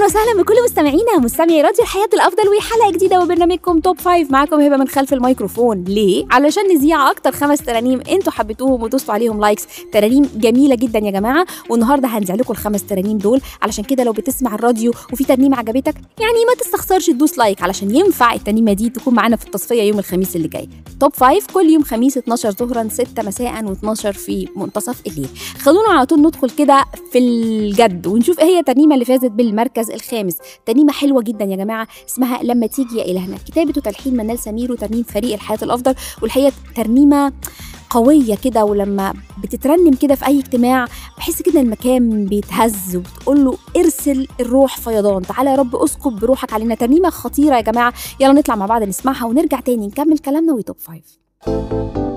اهلا وسهلا بكل مستمعينا مستمعي راديو الحياه الافضل وحلقه جديده وبرنامجكم توب فايف معاكم هبه من خلف الميكروفون ليه علشان نذيع اكتر خمس ترانيم انتوا حبيتوهم ودوستوا عليهم لايكس ترانيم جميله جدا يا جماعه والنهارده هنذيع لكم الخمس ترانيم دول علشان كده لو بتسمع الراديو وفي ترنيمه عجبتك يعني ما تستخسرش تدوس لايك علشان ينفع الترنيمه دي تكون معانا في التصفيه يوم الخميس اللي جاي توب فايف كل يوم خميس 12 ظهرا 6 مساء و12 في منتصف الليل خلونا على طول ندخل كده في الجد ونشوف ايه هي الترنيمه اللي فازت بالمركز الخامس ترنيمه حلوه جدا يا جماعه اسمها لما تيجي يا الهنا كتابه وتلحين منال سمير وترنيم فريق الحياه الافضل والحقيقه ترنيمه قوية كده ولما بتترنم كده في أي اجتماع بحس كده المكان بيتهز وبتقول له ارسل الروح فيضان تعالى يا رب اسكب بروحك علينا ترنيمة خطيرة يا جماعة يلا نطلع مع بعض نسمعها ونرجع تاني نكمل كلامنا وتوب فايف